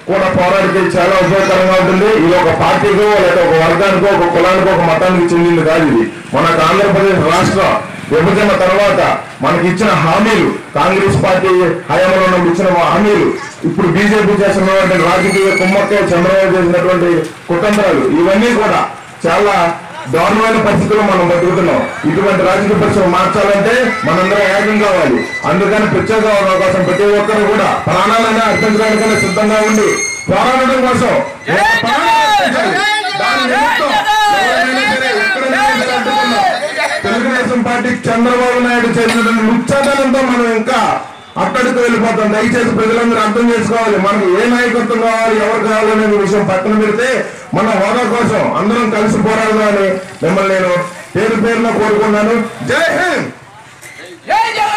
కూడా పోరాడితే చాలా ఉపయోగకరంగా ఉంటుంది ఇది ఒక పార్టీకో లేదా ఒక వర్గానికో ఒక కులానికో ఒక మతానికి చెందింది కాదు ఇది మనకు ఆంధ్రప్రదేశ్ రాష్ట్ర విభజన తర్వాత మనకి ఇచ్చిన హామీలు కాంగ్రెస్ పార్టీ హయాంలో ఉన్నప్పుడు ఇచ్చిన హామీలు ఇప్పుడు బీజేపీ చేస్తున్నటువంటి రాజకీయ కుమ్మక్కే చంద్రబాబు చేసినటువంటి కుతంత్రాలు ఇవన్నీ కూడా చాలా దారుణమైన పరిస్థితుల్లో మనం బతుకుతున్నాం ఇటువంటి రాజకీయ పరిస్థితులు మార్చాలంటే మనందరం ఏకం కావాలి అందుకని ప్రత్యేక హోదా కోసం ప్రతి ఒక్కరు కూడా ప్రాణాలైనా అర్పించడానికైనా సిద్ధంగా ఉండి పోరాడడం కోసం ఒక ప్రాణాలు అర్పించాలి. దాని నిమిత్తం ఎవరైనా సరే, ఎక్కడైనా సరే అడ్డుకుందాం. తెలుగుదేశం పార్టీ చంద్రబాబు నాయుడు చేసినటువంటి ముచ్చటనంతో మనం ఇంకా అక్కడికి వెళ్ళిపోతాం దయచేసి ప్రజలందరూ అర్థం చేసుకోవాలి మనకు ఏ నాయకత్వం కావాలి ఎవరు కావాలనే విషయం పక్కన పెడితే మన హోదా కోసం అందరం కలిసి పోరాడాలని మిమ్మల్ని నేను పేరు పేరున కోరుకున్నాను జై హింద్ జై జగన్